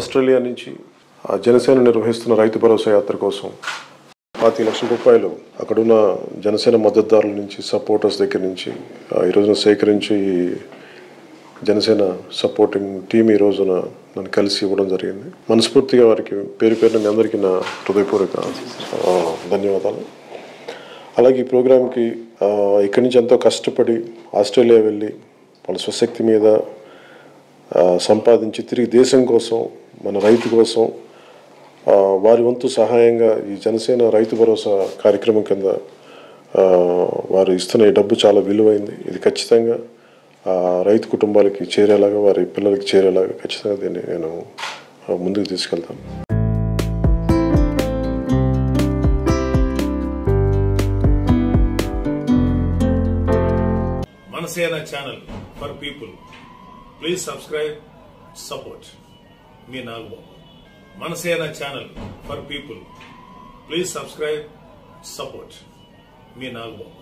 Australia నుంచి ఆ జనసేన నిర్వహిస్తున్న రైతు భరోసా యాత్ర కోసం పాతి లక్షల రూపాయలు అక్కడున్న జనసేన మద్దతుదారుల నుంచి సపోర్టర్స్ దగ్గర నుంచి ఆ, ఈ రోజున సేకరించి ఈ జనసేన సపోర్టింగ్ టీం ఈ రోజున నన్ను కలిసి ఇవ్వడం జరిగింది మనస్ఫూర్తిగా వారికి పేరు పేరున మీ అందరికీ నా హృదయపూర్వక ఆ, ధన్యవాదాలు అలాగే ఈ ప్రోగ్రాంకి ఆ, ఇక్కడి నుంచి ఎంతో కష్టపడి ఆస్ట్రేలియా వెళ్ళి వాళ్ళ స్వశక్తి మీద ఆ, సంపాదించి తిరిగి దేశం కోసం మన రైతు కోసం ఆ, వారి వంతు సహాయంగా ఈ జనసేన రైతు భరోసా కార్యక్రమం కింద ఆ, వారు ఇస్తున్న ఈ డబ్బు చాలా విలువైంది ఇది ఖచ్చితంగా ఆ, రైతు కుటుంబాలకి చేరేలాగా వారి పిల్లలకి చేరేలాగా ఖచ్చితంగా దీన్ని నేను ఆ, ముందుకు తీసుకెళ్తాను Manasena channel for people please subscribe support మీ Nagababu Manasena channel for people please subscribe support మీ నాగబాబు